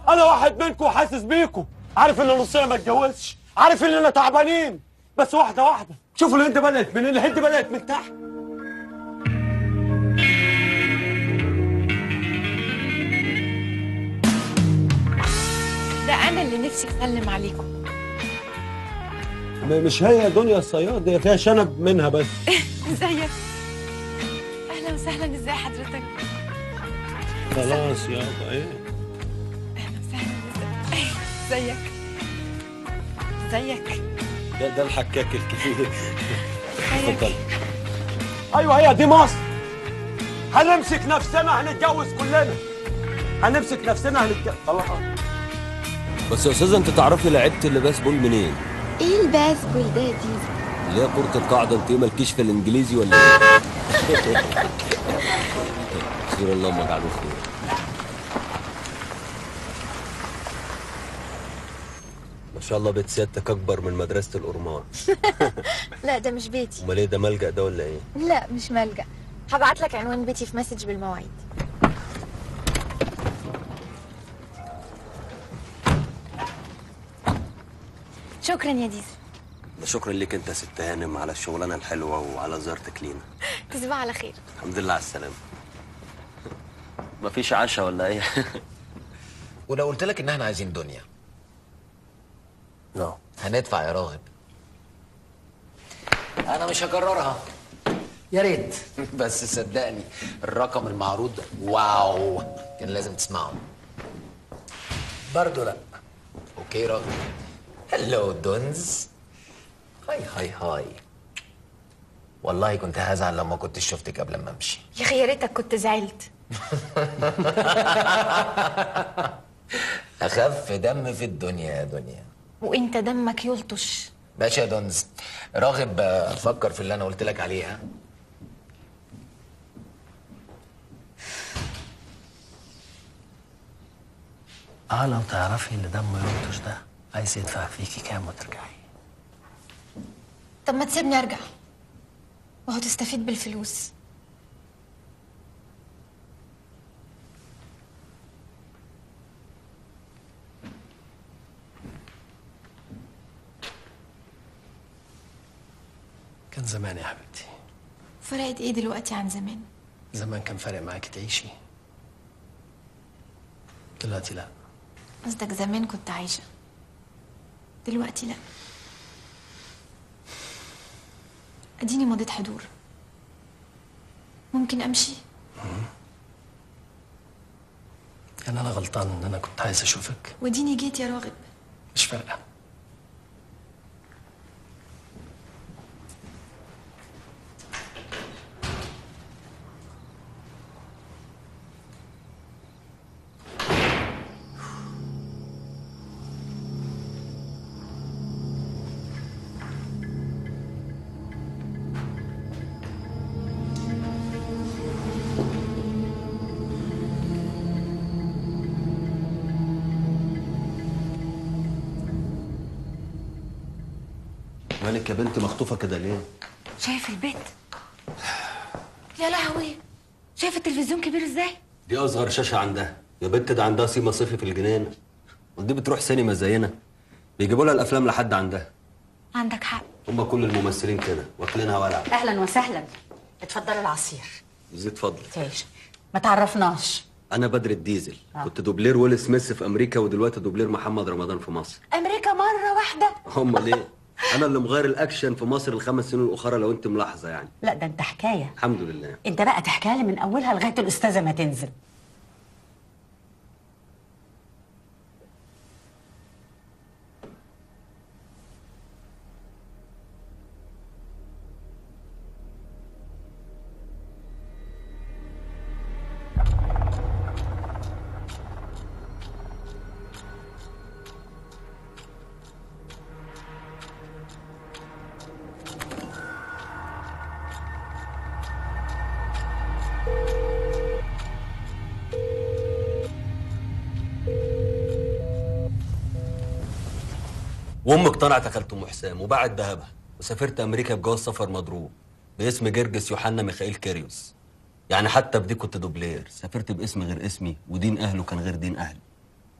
انا واحد منكم وحاسس بيكم عارف ان نصنا ما اتجوزش عارف اننا تعبانين بس واحده واحده شوفوا الهند بدات منين الهند بدات من تحت ده انا اللي نفسي اسلم عليكم م- مش هي دنيا الصياد هي فيها شنب منها بس ازيك اهلا وسهلا ازاي حضرتك خلاص يابا ايه اهلا وسهلا ازاي ازيك ازيك ده, ده الحكاك الكبير ازيك ايوه هي دي مصر هنمسك نفسنا هنتجوز كلنا هنمسك نفسنا هنتجوز خلاص بس يا استاذه انت تعرفي لعبت اللباس بول منين؟ ايه الباسبول ده يا ديزل اللي هي كرة القاعدة انت ايه مالكيش في الانجليزي ولا ايه؟ خير اللهم اجعله خير ما شاء الله بيت سيادتك اكبر من مدرسة الأورمان لا ده مش بيتي امال ايه ده ملجأ ده ولا ايه؟ لا مش ملجأ هبعت لك عنوان بيتي في مسج بالمواعيد شكرا يا ديزل ده شكرا ليك انت يا ست هانم على الشغلانة الحلوة وعلى زيارتك لينا تصبح على خير الحمد لله على السلامة مفيش عشاء ولا ايه؟ ولو قلت لك ان احنا عايزين دنيا لا هندفع يا راغب انا مش هكررها يا ريت بس صدقني الرقم المعروض واو كان لازم تسمعه برضه لا اوكي راغب هلو دونز هاي هاي هاي والله كنت هزعل لما كنت شفتك قبل ما امشي يا اخي يا ريتك كنت زعلت اخف دم في الدنيا يا دنيا وانت دمك يلطش باشا يا دونز راغب آه، فكر في اللي انا قلت لك عليه ها اه لو تعرفي اللي دمه ينطش ده عايز يدفع فيكي كام وترجعي طب ما تسيبني ارجع وهو تستفيد بالفلوس كان زمان يا حبيبتي فرقت ايه دلوقتي عن زمان زمان كان فارق معاكي تعيشي دلوقتي لا قصدك زمان كنت عايشة دلوقتي لا اديني مضيت حضور ممكن امشي يعني انا غلطان ان انا كنت عايز اشوفك وديني جيت يا راغب مش فارقه مالك يا بنت مخطوفة كده ليه؟ شايف البيت يا لهوي شايف التلفزيون كبير ازاي دي أصغر شاشة عندها يا بنت ده عندها سيما صيفي في الجنينة ودي بتروح سينما زينا بيجيبوا لها الأفلام لحد عندها عندك حق هما كل الممثلين كده واكلينها ولع اهلا وسهلا اتفضلوا العصير زيد فضل تعيش ما تعرفناش أنا بدر الديزل كنت دوبلير ويل سميث في أمريكا ودلوقتي دوبلير محمد رمضان في مصر امريكا مره واحده هما ليه؟ أنا اللي مغير الأكشن في مصر الخمس سنين الأخرى لو أنت ملاحظة يعني لا ده انت حكايه الحمد لله انت بقى تحكيها لي من اولها لغايه الاستاذه ما تنزل وامي اقتنعت يا خالة ام حسام وباعت ذهبها وسافرت امريكا بجواز سفر مضروب باسم جرجس يوحنا ميخائيل كيريوس يعني حتى بدي كنت دوبلير سافرت باسم غير اسمي ودين اهله كان غير دين اهلي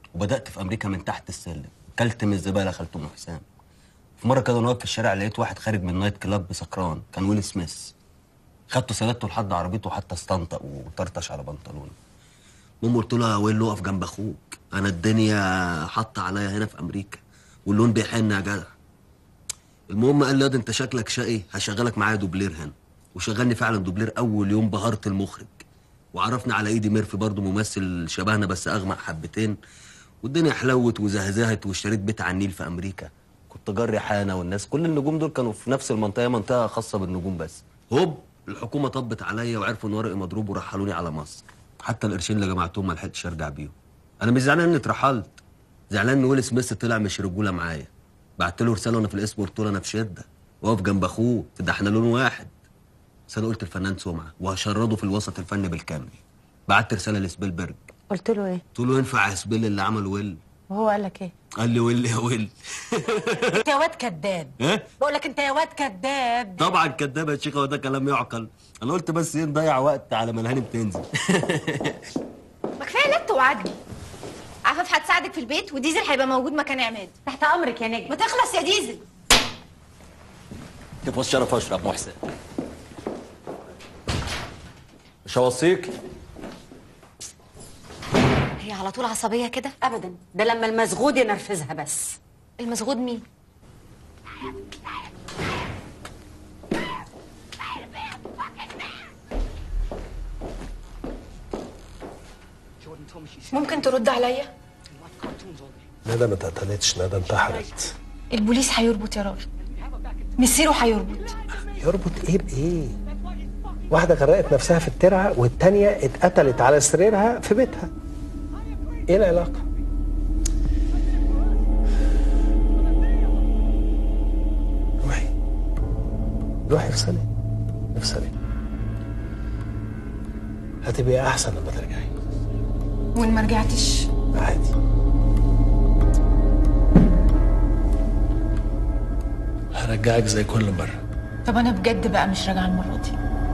وبدات في امريكا من تحت السلم كلت من الزباله خالته ام حسام في مره كده وانا واقف في الشارع لقيت واحد خارج من نايت كلاب سكران كان ويل سميث خدته سندته لحد عربيته حتى استنطق وطرطش على بنطلونه المهم قلت له يا ويل اقف جنب اخوك انا الدنيا حاطه عليا هنا في امريكا واللون بيحن يا جدع المهم قال لي ياض انت شكلك شقي هشغلك معايا دوبلير هنا وشغلني فعلا دوبلير اول يوم بهرت المخرج وعرفني على ايدي ميرفي برضه ممثل شبهنا بس اغمق حبتين والدنيا حلوت وزهزهت واشتريت بيت على النيل في امريكا كنت جري حانا والناس كل النجوم دول كانوا في نفس المنطقه منطقه خاصه بالنجوم بس هوب الحكومه طبت عليا وعرفوا ان ورقي مضروب ورحلوني على مصر حتى القرشين اللي جمعتهم ما لحقتش ارجع بيهم انا مش زعلان اني اترحلت زعلان ان ويل سميث طلع مش رجوله معايا بعت له رساله وانا في القسم قلت له انا في شده واقف جنب اخوه ده احنا لون واحد بس انا قلت الفنان سمعه وهشرده في الوسط الفني بالكامل بعت رساله لسبيلبرج قلت له ايه قلت له ينفع يا سبيل اللي عمل ويل وهو قال لك ايه قال لي ويل يا ويل انت يا واد كذاب ايه بقول لك انت يا واد كذاب طبعا كداب يا شيخه وده كلام يعقل انا قلت بس ايه نضيع وقت على ما الهاني بتنزل ما كفايه لت وعدني عفاف هتساعدك في البيت وديزل هيبقى موجود مكان عماد تحت امرك يا نجم ما تخلص يا ديزل كيف الشرف اشرف محسن مش هوصيك هي على طول عصبيه كده ابدا ده لما المسغود ينرفزها بس المسغود مين ممكن ترد عليا ندى ما اتقتلتش ندى انتحرت البوليس هيربط يا راجل مسيره هيربط يربط ايه بايه واحده غرقت نفسها في الترعه والتانيه اتقتلت على سريرها في بيتها ايه العلاقه روحي روحي في ثانيه في ثانيه هتبقي احسن لما ترجعي وان ما رجعتش عادي هرجعك زي كل مره طب انا بجد بقى مش راجعه المره دي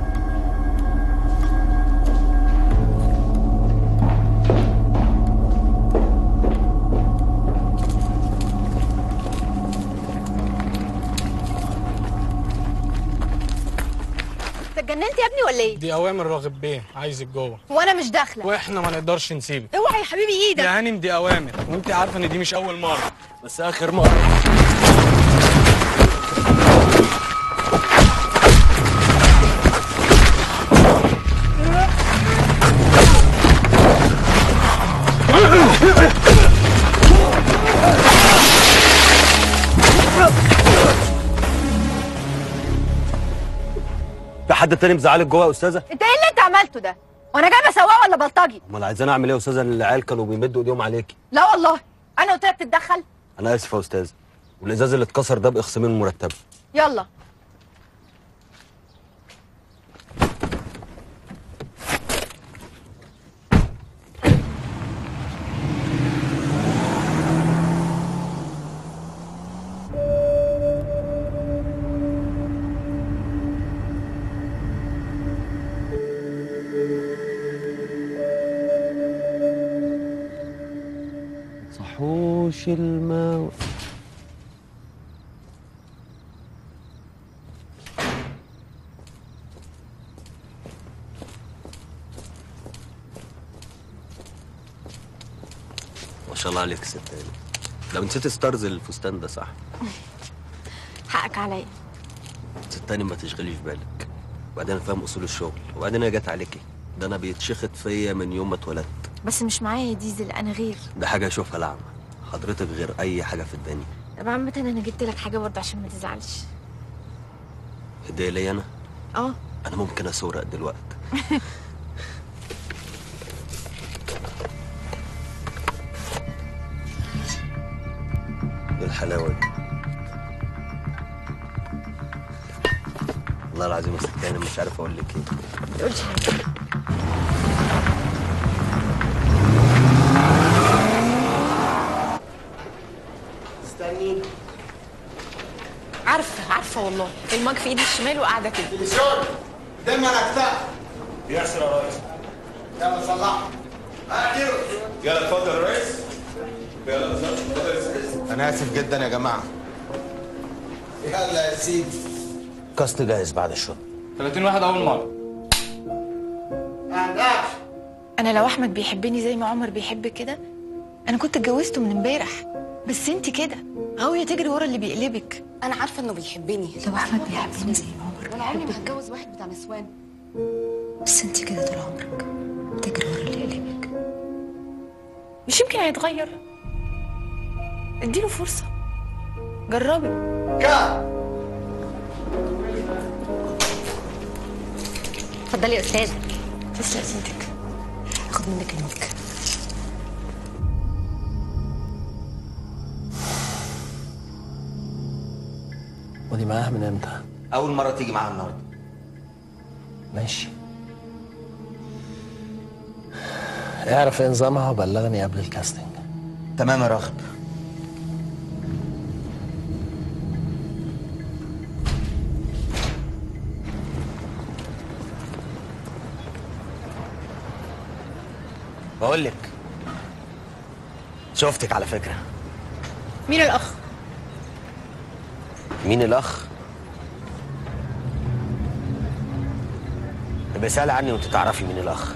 انت اتجننت يا ابني ولا ايه دي اوامر راغب بيه عايزك جوه وانا مش داخله واحنا ما نقدرش نسيبك اوعى يا حبيبي ايدك يا هانم دي اوامر وانت عارفه ان دي مش اول مره بس اخر مره في حد تاني مزعلك جوه يا استاذه انت ايه اللي انت عملته ده وانا جايبه سواق ولا بلطجي امال عايزين اعمل ايه يا استاذه العيال كانوا بيمدوا ايديهم عليكي لا والله انا قلت لك تتدخل انا اسف يا استاذه والازاز اللي اتكسر ده باخصامين من مرتبه يلا صحوش الماء ما شاء الله عليك ست هاني لو نسيت ستارز الفستان ده صح حقك عليا ست هاني ما تشغليش بالك وبعدين أنا فاهم اصول الشغل وبعدين انا جت عليكي ده انا بيتشخط فيا من يوم ما اتولدت بس مش معايا يا ديزل انا غير ده حاجه اشوفها لعمه حضرتك غير اي حاجه في الدنيا طب عامة انا جبت لك حاجة برضه عشان ما تزعلش هديه ليا انا اه انا ممكن اسورق دلوقتي ايه الحلاوه دي والله العظيم يا ستي انا مش عارف اقول لك ايه ما تقولش حاجة عارفة عارفة والله الماج في ايدي الشمال وقاعدة كده تلفزيون دم على اكتاف يحصل يا ريس يلا صلحها يلا اتفضل يا ريس انا اسف جدا يا جماعه يلا يا سيدي كاست جاهز بعد الشغل 30 واحد اول مره انا لو احمد بيحبني زي ما عمر بيحب كده انا كنت اتجوزته من امبارح بس انت كده غاويه تجري ورا اللي بيقلبك انا عارفه انه بيحبني لو احمد بيحبني زي ما عمر وانا عمري ما هتجوز واحد بتاع نسوان بس انت كده طول عمرك تجري ورا اللي يقلبك مش يمكن هيتغير اديله فرصه جربي اتفضلي يا استاذه تسلق ايدك اخد منك الملك ودي معاها من امتى؟ اول مره تيجي معاها النهارده ماشي اعرف ايه نظامها وبلغني قبل الكاستنج تمام يا راغب بقول لك شفتك على فكره مين الاخ مين الاخ يبقى سأل عني وانت تعرفي مين الاخ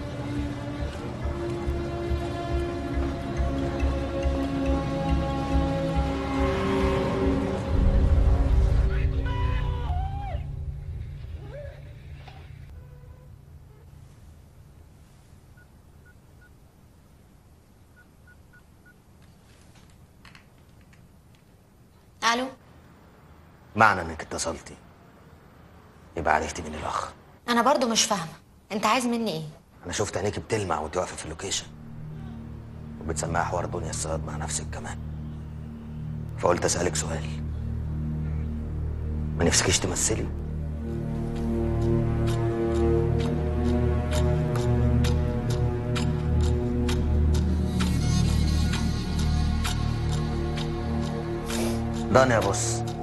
الو معنى انك اتصلتي يبقى عرفتي مين الاخ انا برضو مش فاهمه انت عايز مني ايه انا شفت عينيك بتلمع وانت واقفه في اللوكيشن وبتسمعي حوار دنيا الصياد مع نفسك كمان فقلت اسالك سؤال ما نفسكيش تمثلي دانيا بص